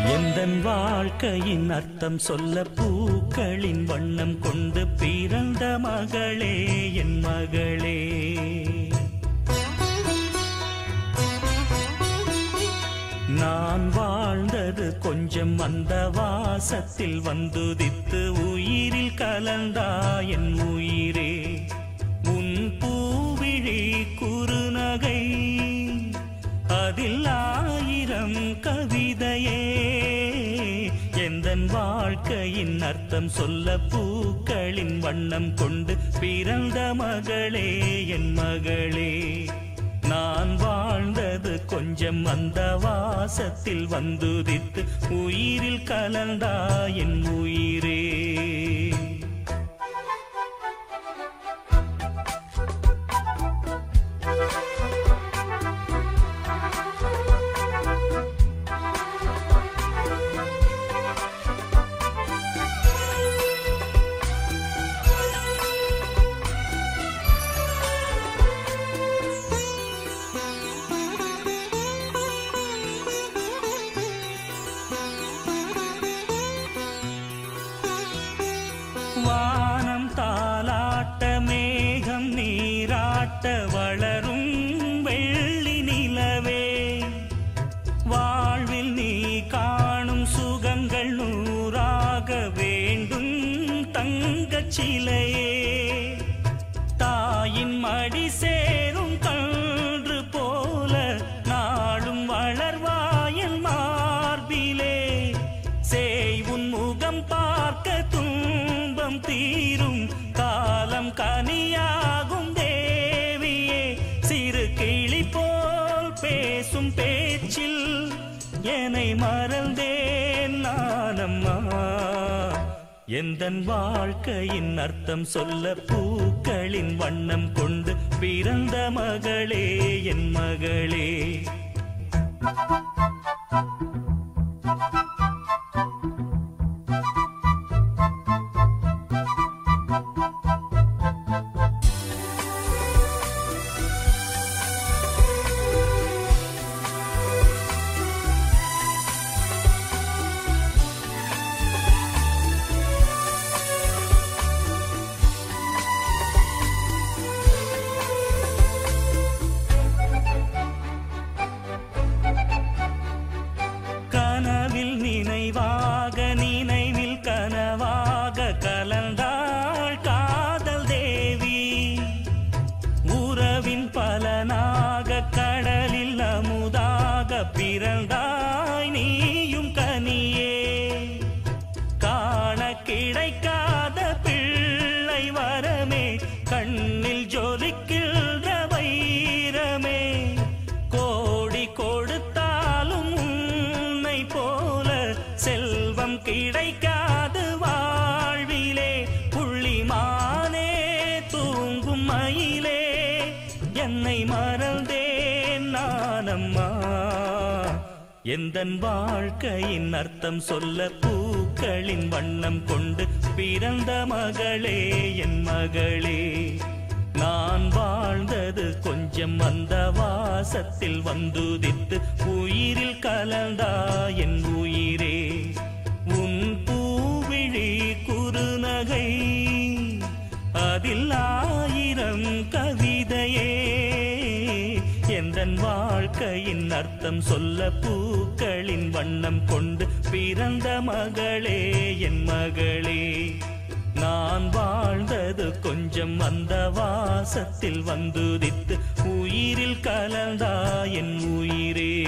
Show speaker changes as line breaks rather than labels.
எந்தன் வாழ்க்கையின் அர்த்தம் சொல்ல பூக்களின் வண்ணம் கொண்டு பிறந்த மகளே என் மகளே நான் வாழ்ந்தது கொஞ்சம் அந்த வாசத்தில் வந்துதித்து உயிரில் கலந்தா என் உயிரே உன் பூவிழி குறுநகை அதில் ஆயிரம் கவிதையே எந்தன் வாழ்க்கையின் அர்த்தம் சொல்ல பூக்களின் வண்ணம் கொண்டு பிறந்த மகளே என் மகளே நான் வாழ்ந்தது கொஞ்சம் அந்த வாசத்தில் வந்துதித்து உயிரில் கலந்தா என் உயிரே வானம் தாலாட்ட மேகம் நீராட்ட வளரும் வெள்ளி நிலவே வாழ்வில் நீ காணும் சுகங்கள் நூறாக வேண்டும் தங்கச் சிலையே தாயின் மடி சேரும் கன்று போல நாளும் வளர்வாயல் மார்பிலே சேய் உன் முகம் பார்க்க துன்பம் தீரும் காலம் கனியாகும் தேவியே சிறு கிளி போல் பேசும் பேச்சில் என்னை மறந்தேன் நானம்மா எந்தன் வாழ்க்கையின் அர்த்தம் சொல்ல பூக்களின் வண்ணம் கொண்டு பிறந்த மகளே என் மகளே கனவில் நினைவாக நினைவில் கனவாக கலந்தாள் காதல் தேவி உறவின் பலனாக கடலில் அமுதாக பிறந்தாய் நீயும் கனியே காண கிடைக்காத பிள்ளை வரமே கண்ணில் ஜொலிக்கின்ற வைரமே கோடி கொடுத்தாலும் உன்னை போல செல்வம் கிடைக்காது வாழ்விலே புள்ளிமானே தூங்கும் மயிலே என்னை மறந்தேன் நானம்மா எந்தன் வாழ்க்கையின் அர்த்தம் சொல்ல பூக்களின் வண்ணம் கொண்டு பிறந்த மகளே என் மகளே நான் வாழ்ந்தது கொஞ்சம் அந்த வாசத்தில் வந்துதித்து உயிரில் கலந்தா என் உயிரே உன் பூவிழி குறுநகை அதில் ஆயிரம் கவிதையே எந்தன் வாழ்க்கையின் அர்த்தம் சொல்ல பூக்களின் வண்ணம் கொண்டு பிறந்த மகளே என் மகளே நான் வாழ்ந்தது கொஞ்சம் அந்த வாசத்தில் வந்துதித்து உயிரில் கலந்தா என் உயிரே